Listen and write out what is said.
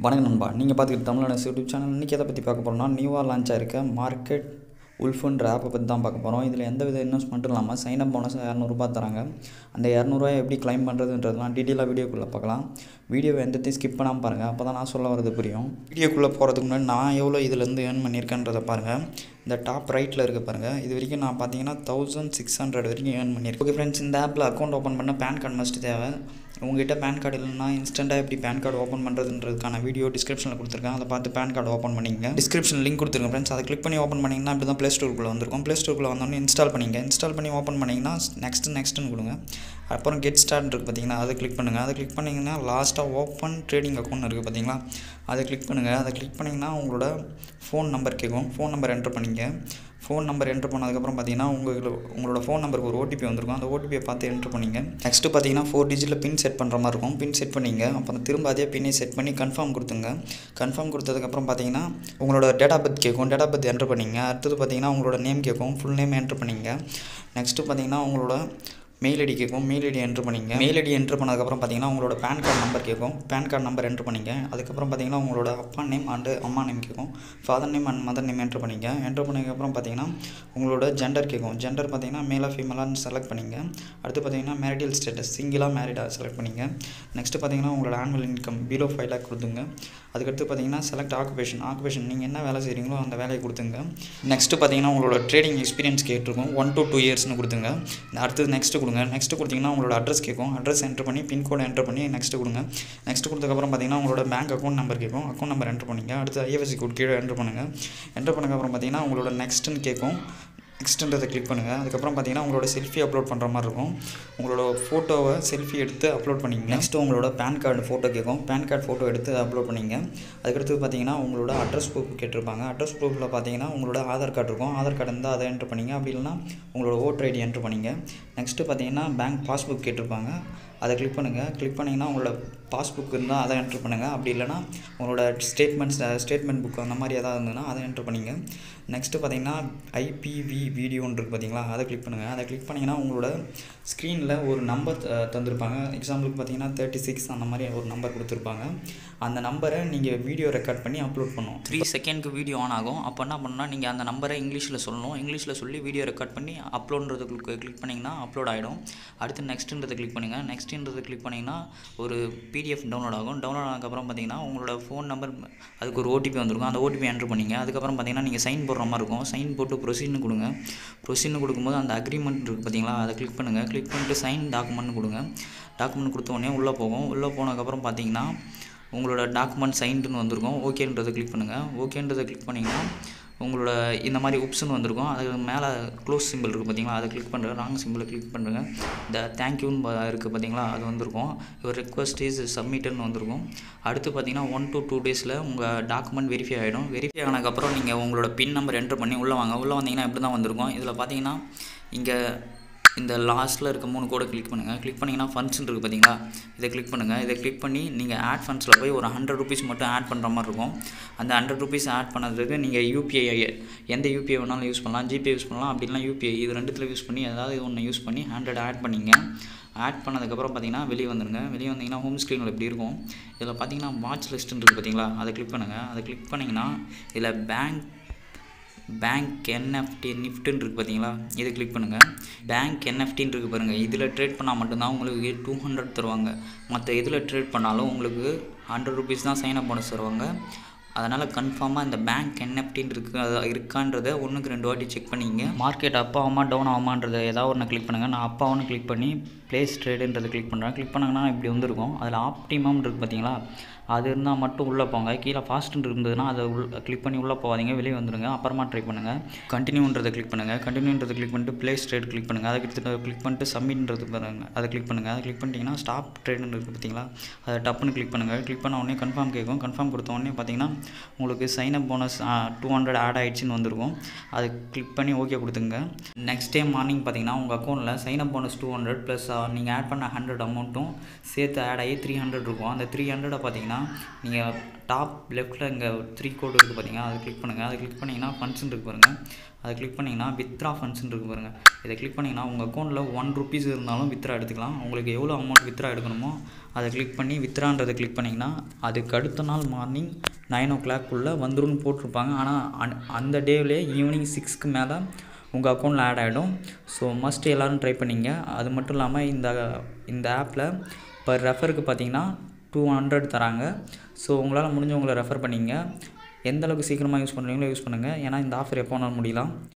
வணக்கம் நண்பா நீங்கள் பார்த்துக்கிட்டு தமிழோட யூடியூப் சேனல் இன்றைக்கி எதை பற்றி பார்க்க போகிறோம்னா நியூவாக லான்ச் ஆயிருக்க மார்க்கெட் உல்ஃபுன்ற ஆப்பை பற்றி தான் பார்க்க போகிறோம் இதில் எந்த வித இன்வெஸ்ட்மெண்ட்டும் இல்லாமல் சைன் அப் போனஸ் இரநூறுபா தராங்க அந்த இரநூறுவாயை எப்படி கிளைம் பண்ணுறதுன்றதுலாம் டீட்டெயிலாக வீடியோக்குள்ளே பார்க்கலாம் வீடியோவை எந்தத்தையும் ஸ்கிப் பண்ணாமல் பாருங்கள் அப்போ தான் நான் சொல்ல வரது புரியும் வீடியோக்குள்ளே போகிறதுக்கு முன்னாடி நான் எவ்வளோ இதுலேருந்து ஏர்ன் பண்ணியிருக்கேன்றதை பாருங்கள் இந்த டாப் ரைட்டில் இருக்க பாருங்கள் இது வரைக்கும் நான் பார்த்தீங்கன்னா தௌசண்ட் சிக்ஸ் ஹண்ட்ரட் வரைக்கும் ஏர்ன் பண்ணியிருக்கேன் ஓகே ஃப்ரெண்ட்ஸ் இந்த ஆப்பில் அக்கௌண்ட் ஓப்பன் பண்ண பேன் கார்டு மஸ்ட் தேவை உங்ககிட்ட பேன் கார்டு இல்லைன்னா இன்ஸ்டண்ட்டாக எப்படி பேன் கார்டு ஓப்பன் பண்ணுறதுன்றதுக்கான வீடியோ டிஸ்கிரிப்ஷனில் கொடுத்துருக்கேன் அதை பார்த்து பேன் கார்டு ஓப்பன் பண்ணிங்க டிஸ்கிரிப்ஷன் லிங்க் கொடுத்துருங்க ஃப்ரெண்ட்ஸ் அதை கிளிக் பண்ணி ஓப்பன் பண்ணிங்கன்னா இப்படி தான் ப்ளே ஸ்டோருக்குள்ளே வந்திருக்கும் ப்ளே ஸ்டோருக்குள்ளே வந்தோடனே இன்ஸ்டால் பண்ணிங்க இன்ஸ்டால் பண்ணி ஓப்பன் பண்ணிங்கன்னா நெக்ஸ்ட் நெக்ஸ்ட்னு கொடுங்க அப்புறம் கெட் ஸ்டார்ட் இருக்குது பார்த்தீங்கன்னா அதை கிளிக் பண்ணுங்கள் அதை கிளிக் பண்ணிங்கன்னா லாஸ்ட்டாக ஓப்பன் ட்ரேடிங் அக்கௌண்ட் இருக்குது பார்த்தீங்களா அதை கிளிக் பண்ணுங்கள் அதை கிளிக் பண்ணிங்கன்னா உங்களோட ஃபோன் நம்பர் கேட்கும் ஃபோன் நம்பர் என்ட்ரு பண்ணிங்க ஃபோன் நம்பர் என்ட்ரு பண்ணதுக்கப்புறம் பார்த்தீங்கன்னா உங்களுக்கு உங்களோட ஃபோன் நம்பருக்கு ஒரு ஓடிபி வந்திருக்கும் அந்த ஓடிபியை பார்த்து என்ட்ரு பண்ணிங்க நெக்ஸ்ட்டு பார்த்தீங்கன்னா ஃபோர் டிஜிட்டில் பின் செட் பண்ணுற மாதிரி இருக்கும் பின் செட் பண்ணிங்க அப்புறம் திரும்ப அதே பின்னை செட் பண்ணி கன்ஃபார்ம் கொடுத்துங்க கன்ஃபார்ம் கொடுத்ததுக்கப்புறம் பார்த்தீங்கன்னா உங்களோட டேட் ஆஃப் பர்த் கேட்கும் டேட் ஆஃப் பர்த் என்ட்ரு பண்ணிங்க அடுத்தது பார்த்தீங்கன்னா உங்களோட நேம் கேட்கும் ஃபுல் நேம் என்ட்ரு பண்ணிங்க நெக்ஸ்ட்டு பார்த்தீங்கன்னா உங்களோட மெயில் ஐடி கேட்கும் மெயில் ஐடி என்ட்ரு பண்ணிங்க மெயில் ஐடி என்ட்ரு பண்ணதுக்கப்புறம் பார்த்தீங்கன்னா உங்களோட பேன் கார்டு நம்பர் கேட்கும் பேன் கார்டு நம்பர் என்ட்ரு பண்ணிங்க அதுக்கப்புறம் பார்த்தீங்கன்னா உங்களோட அப்பா நேம் அண்டு அம்மா நேம் கேட்கும் father name and mother name enter பண்ணிங்க என்ட்ரு பண்ணதுக்கப்புறம் பார்த்தீங்கன்னா உங்களோட ஜெண்டர் கேட்கும் ஜெண்டர் பார்த்தீங்கன்னா மேலாக ஃபீமேலான்னு செலக்ட் பண்ணிங்க அடுத்து பார்த்தீங்கன்னா மேரிட்டல் ஸ்டேட்டஸ் சிங்கிளாக மேரிடாக செலக்ட் பண்ணிங்க நெக்ஸ்ட்டு பார்த்தீங்கன்னா உங்களோட annual income below five lakh கொடுத்துங்க அதுக்கடுத்து பார்த்தீங்கன்னா செலக்ட் ஆக்குபேஷன் ஆக்குபேஷன் நீங்கள் என்ன வேலை செய்கிறீங்களோ அந்த வேலையை கொடுத்துங்க நெக்ஸ்ட்டு பார்த்தீங்கன்னா உங்களோட ட்ரேடிங் எக்ஸ்பீரியன்ஸ் கேட்டிருக்கும் ஒன் டு டூ இயர்ஸ்னு கொடுத்துங்க அடுத்தது நெக்ஸ்ட்டு கொடுங்க நெக்ஸ்ட்டு கொடுத்தீங்கன்னா உங்களோட அட்ரஸ் கேட்கும் அட்ரஸ் என்ட்ரு பண்ணி பின்கோடு என்ட்ரு பண்ணி நெக்ஸ்ட்டு கொடுங்க நெக்ஸ்ட் கொடுத்ததுக்கப்புறம் பார்த்தீங்கன்னா உங்களோட பேங்க் அக்கௌண்ட் நம்பர் கேட்கும் அக்கௌண்ட் நம்பர் என்ட்ரு பண்ணிங்க அடுத்து ஐஎஃப்எஸ்சி கோட் கீழே என்ட்ரு பண்ணுங்கள் என்ட்ரு பண்ணதுக்கப்புறம் பார்த்தீங்கன்னா உங்களோட நெக்ஸ்ட்டுன்னு கேட்கும் நெக்ஸ்ட்டுன்றதை கிளிக் பண்ணுங்கள் அதுக்கப்புறம் பார்த்தீங்கன்னா உங்களோட செல்ஃபி அப்லோட் பண்ணுற மாதிரி இருக்கும் உங்களோட ஃபோட்டோவை செல்ஃபி எடுத்து அப்லோட் பண்ணிங்க நெக்ஸ்ட்டு உங்களோட பேன் கார்டு ஃபோட்டோ கேட்கும் பேன் கார்டு ஃபோட்டோ எடுத்து அப்லோட் பண்ணிங்க அதுக்கடுத்து பார்த்தீங்கன்னா உங்களோட அட்ரஸ் ப்ரூஃப் கேட்டிருப்பாங்க அட்ரஸ் ப்ரூஃபில் பார்த்தீங்கன்னா உங்களோட ஆதார் கார்டு இருக்கும் ஆதார் கார்டு இருந்தால் அதை என்ட்ரு பண்ணிங்க அப்படி இல்லைனா உங்களோட ஓட்டர் ஐடி என்ட்ரு பண்ணிங்க நெக்ஸ்ட்டு பார்த்தீங்கன்னா பேங்க் பாஸ்புக் கேட்டிருப்பாங்க அதை கிளிக் பண்ணுங்கள் கிளிக் பண்ணிங்கன்னா உங்களோட பாஸ்புக் இருந்தால் அதை என்ட்ரு பண்ணுங்கள் அப்படி இல்லைனா உங்களோட ஸ்டேட்மெண்ட்ஸ் ஸ்டேட்மெண்ட் புக் அந்த மாதிரி எதாவது இருந்ததுன்னா அதை என்ட்ரு பண்ணிங்க நெக்ஸ்ட்டு பார்த்தீங்கன்னா ஐபிவி வீடியோன்னு இருக்குது பார்த்தீங்களா அதை கிளிக் பண்ணுங்கள் அதை கிளிக் பண்ணிங்கன்னா உங்களோட ஸ்க்ரீனில் ஒரு நம்பர் தந்திருப்பாங்க எக்ஸாம்பிளுக்கு பார்த்தீங்கன்னா தேர்ட்டி சிக்ஸ் அந்த மாதிரி ஒரு நம்பர் கொடுத்துருப்பாங்க அந்த நம்பரை நீங்கள் வீடியோ ரெக்கார்ட் பண்ணி அப்லோட் பண்ணணும் த்ரீ செகண்ட்க்கு வீடியோ ஆன் ஆகும் அப்போ என்ன பண்ணால் நீங்கள் அந்த நம்பரை இங்கிலீஷில் சொல்லணும் இங்கிலீஷில் சொல்லி வீடியோ ரெக்கார்ட் பண்ணி அப்லோடுன்றதுக்கு கிளிக் பண்ணிங்கன்னா அப்லோட் ஆகிடும் அடுத்து நெக்ஸ்ட்டுன்றதை கிளிக் பண்ணுங்கள் நெக்ஸ்ட்டுன்றதை கிளிக் பண்ணிங்கன்னா ஒரு பிடிஎஃப் டவுன்லோட் ஆகும் டவுன்லோட் ஆனதுக்கப்புறம் பார்த்தீங்கன்னா உங்களோட ஃபோன் நம்பர் அதுக்கு ஒரு ஓடிபி வந்திருக்கும் அந்த ஓடிபி என்ட்ரு பண்ணிங்க அதுக்கப்புறம் பார்த்தீங்கன்னா நீங்கள் சைன் போடுற மாதிரி இருக்கும் சைன் போட்டு ப்ரொசீட்னு கொடுங்க ப்ரொசீட்னு கொடுக்கும்போது அந்த அக்ரிமெண்ட் இருக்குது பார்த்தீங்களா அதை கிளிக் பண்ணுங்கள் கிளிக் பண்ணிட்டு சைன் டாக்குமெண்ட் கொடுங்க டாக்குமெண்ட் கொடுத்த உடனே உள்ளே போகும் உள்ளே போனதுக்கப்புறம் பார்த்தீங்கன்னா உங்களோட டாக்குமெண்ட் சைன்டுன்னு வந்திருக்கும் ஓகேன்றதை கிளிக் பண்ணுங்கள் ஓகேன்றதை கிளிக் பண்ணிங்கன்னா உங்களோட இந்த மாதிரி உப்ஸ்னு வந்திருக்கும் அது மேலே க்ளோஸ் சிம்பிள் இருக்குது பார்த்தீங்களா அதை கிளிக் பண்ணுறேன் ராங் சிம்பிளை கிளிக் பண்ணுறேங்க இந்த தேங்க்யூன்னு இருக்குது பார்த்தீங்களா அது வந்திருக்கும் யுவர் ரெக்வஸ்ட் இஸ் சப்மிட்டுன்னு வந்திருக்கும் அடுத்து பார்த்தீங்கன்னா ஒன் டு டூ டேஸில் உங்கள் டாக்குமெண்ட் வெரிஃபை ஆகிடும் வெரிஃபை ஆனதுக்கப்புறம் நீங்கள் உங்களோட பின் நம்பர் என்ட்ரு பண்ணி உள்ளே வாங்க உள்ளே வந்தீங்கன்னா இப்படி தான் வந்திருக்கும் இதில் பார்த்தீங்கன்னா இங்கே இந்த லாஸ்ட்டில் இருக்க மூணு கோடை கிளிக் பண்ணுங்கள் கிளிக் பண்ணிங்கன்னா ஃபண்ட்ஸ் இருக்குது பார்த்தீங்களா இதை கிளிக் பண்ணுங்கள் இதை கிளிக் பண்ணி நீங்கள் ஆட் ஃபண்ட்ஸில் போய் ஒரு ஹண்ட்ரட் ருபீஸ் மட்டும் ஆட் பண்ணுற மாதிரி இருக்கும் அந்த ஹண்ட்ரட் ருபீஸ் ஆட் பண்ணதுக்கு நீங்கள் யூபிஐ எந்த யூபிஐ வேணாலும் யூஸ் பண்ணலாம் ஜிபே யூஸ் பண்ணலாம் அப்படி இல்லைனா யூபிஐ இது ரெண்டுத்தில் யூஸ் பண்ணி ஏதாவது ஒன்று யூஸ் பண்ணி ஹண்ட்ரட் ஆட் பண்ணிங்க ஆட் பண்ணதுக்கப்புறம் பார்த்தீங்கன்னா வெளியே வந்துடுங்க வெளியே வந்தீங்கன்னா ஹோம் ஸ்க்ரீனில் எப்படி இருக்கும் இதில் பார்த்தீங்கன்னா வாட்ச் லிஸ்ட்டுன்னு இருக்குது பார்த்தீங்களா அதை கிளிக் பண்ணுங்கள் அதை கிளிக் பண்ணிங்கன்னா இதில் பேங்க் பேங்க் என்எஃப்டி நிஃப்ட்டுன்னு இருக்குது பார்த்தீங்களா இதை கிளிக் பண்ணுங்கள் பேங்க் என்எஃப்டின்னு இருக்குது பாருங்கள் இதில் ட்ரேட் பண்ணால் மட்டும்தான் உங்களுக்கு டூ ஹண்ட்ரட் தருவாங்க மற்ற இதில் ட்ரேட் பண்ணாலும் உங்களுக்கு ஹண்ட்ரட் ருபீஸ் தான் சைன் அப் போனஸ் தருவாங்க அதனால் கன்ஃபார்மாக இந்த பேங்க் என்எஃப்டின்னு இருக்கு அது இருக்கான்றதை ஒன்றுக்கு ரெண்டு வாட்டி செக் பண்ணிங்க மார்க்கெட் அப் ஆகுமா டவுன் ஆகுமான்றதை ஏதாவது ஒன்று கிளிக் பண்ணுங்கள் நான் அப்பா ஒன்று கிளிக் பண்ணி ப்ளேஸ் ட்ரேடுன்றதை கிளிக் பண்ணுறேன் கிளிக் பண்ணாங்கன்னா இப்படி வந்திருக்கும் அதில் ஆப்டிமம் இருக்குது பார்த்தீங்களா அது இருந்தால் மட்டும் உள்ளே போங்க கீழே ஃபாஸ்ட்டுன்னு இருந்ததுன்னா அதை உள் கிளிக் பண்ணி உள்ளே போகாதீங்க வெளியே வந்துடுங்க அப்புறமா ட்ரை பண்ணுங்கள் கண்டினியூன்றதை கிளிக் பண்ணுங்கள் கண்டினியூன்றதை கிளிக் பண்ணிட்டு ப்ளேஸ் ட்ரேட் கிளிக் பண்ணுங்கள் அதை கிட்ட கிளிக் பண்ணிட்டு சப்மிட்ன்றது பாருங்க அதை கிளிக் பண்ணுங்கள் அதை கிளிக் பண்ணிட்டீங்கன்னா ஸ்டாப் ட்ரேடுன்னு இருக்குது பார்த்தீங்களா அதை டப்புன்னு கிளிக் பண்ணுங்கள் கிளிக் பண்ண உடனே கன்ஃபார்ம் கேட்கும் கன்ஃபார்ம் கொடுத்த உடனே பார்த்தீங்கன்னா உங்களுக்கு sign up bonus two hundred add ஆயிடுச்சுன்னு வந்திருக்கும் அதை கிளிக் பண்ணி ஓகே கொடுத்துங்க நெக்ஸ்ட் டே மார்னிங் பார்த்தீங்கன்னா உங்கள் அக்கௌண்ட்டில் sign up bonus two hundred plus நீங்கள் ஆட் பண்ண ஹண்ட்ரட் அமௌண்ட்டும் சேர்த்து ஆட் ஆகி த்ரீ ஹண்ட்ரட் இருக்கும் அந்த த்ரீ ஹண்ட்ரடை பார்த்தீங்கன்னா பார்த்தீங்கன்னா நீங்கள் டாப் லெஃப்ட்டில் இங்கே த்ரீ கோடு இருக்குது பார்த்தீங்கன்னா அதை கிளிக் பண்ணுங்கள் அதை கிளிக் பண்ணிங்கன்னா ஃபண்ட்ஸ்னு இருக்கு பாருங்கள் அதை கிளிக் பண்ணிங்கன்னா வித்ரா ஃபண்ட்ஸ்னு இருக்கு பாருங்கள் இதை கிளிக் பண்ணிங்கன்னா உங்கள் அக்கௌண்ட்டில் ஒன் ருபீஸ் இருந்தாலும் வித்ரா எடுத்துக்கலாம் உங்களுக்கு எவ்வளோ அமௌண்ட் வித்ரா எடுக்கணுமோ அதை கிளிக் பண்ணி வித்ரான்றதை கிளிக் பண்ணிங்கன்னா அதுக்கு அடுத்த நாள் மார்னிங் நைன் ஓ கிளாக்குள்ளே வந்துரும்னு போட்டிருப்பாங்க ஆனால் அன் அந்த டேவிலே ஈவினிங் சிக்ஸ்க்கு மேலே உங்கள் அக்கௌண்ட்டில் ஆட் ஆகிடும் ஸோ மஸ்ட் எல்லோரும் ட்ரை பண்ணிங்க அது மட்டும் இல்லாமல் இந்த இந்த ஆப்பில் பர் ரெஃபருக்கு பார்த்தீங்கன்னா டூ ஹண்ட்ரட் தராங்க ஸோ உங்களால் முடிஞ்சவங்களை ரெஃபர் பண்ணிங்க எந்த அளவுக்கு சீக்கிரமாக யூஸ் பண்ணுறீங்களோ யூஸ் பண்ணுங்கள் ஏன்னா இந்த ஆஃபர் எப்போ வேணாலும் முடியலாம்